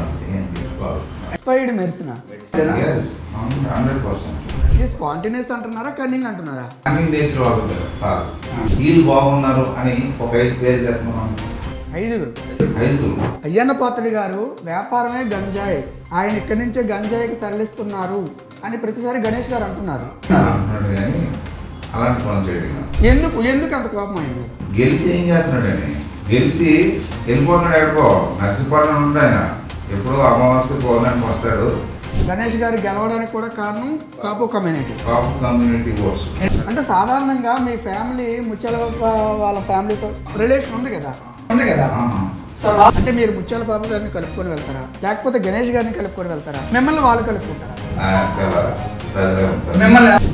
ఏం తీసుకోవాలి expired medicine hundred percent ఇది స్పాంటినియస్ అంటున్నారా కన్నింగ్ అంటున్నారా అన్ని నేచర్ వాళ్ళది కాదు వీళ్ళు బాగున్నారు అని ఒక ఐదు పేరు చెప్తున్నాం ఐదుగురు ఐదు అయ్యన్న పాత్రుడి గారు వ్యాపారమే గంజాయి ఆయన ఇక్కడి నుంచే గంజాయికి తరలిస్తున్నారు అని ప్రతిసారి గణేష్ గారు అంటున్నారు అంటున్నాడు కానీ అలాంటి పని చేయడం కాదు. ఎందుకు ఎందుకు అంత కోపం అయింది గెలిచి ఏం చేస్తున్నాడని గెలిచి వెళ్ళిపోతున్నాడు ఎక్కడో నర్సిపట్నం నుండి ఆయన ఎప్పుడో అమావాస్యకి పౌర్ణానికి వస్తాడు గణేష్ గారు గెలవడానికి కూడా కారణం Kapu community Kapu community votes అంటే సాధారణంగా మీ ఫ్యామిలీ ముత్యాల బా- వాళ్ళ ఫ్యామిలీతో రిలేషన్ ఉంది కదా ఉంది కదా సో వా- అంటే మీరు ముత్యాల బాబు గారిని కలుపుకొని వెళ్తారా లేకపోతే గణేష్ గారిని కలుపుకొని వెళ్తారా మిమ్మల్ని వాళ్ళు కలుపుకుంటారా మిమ్మల్ని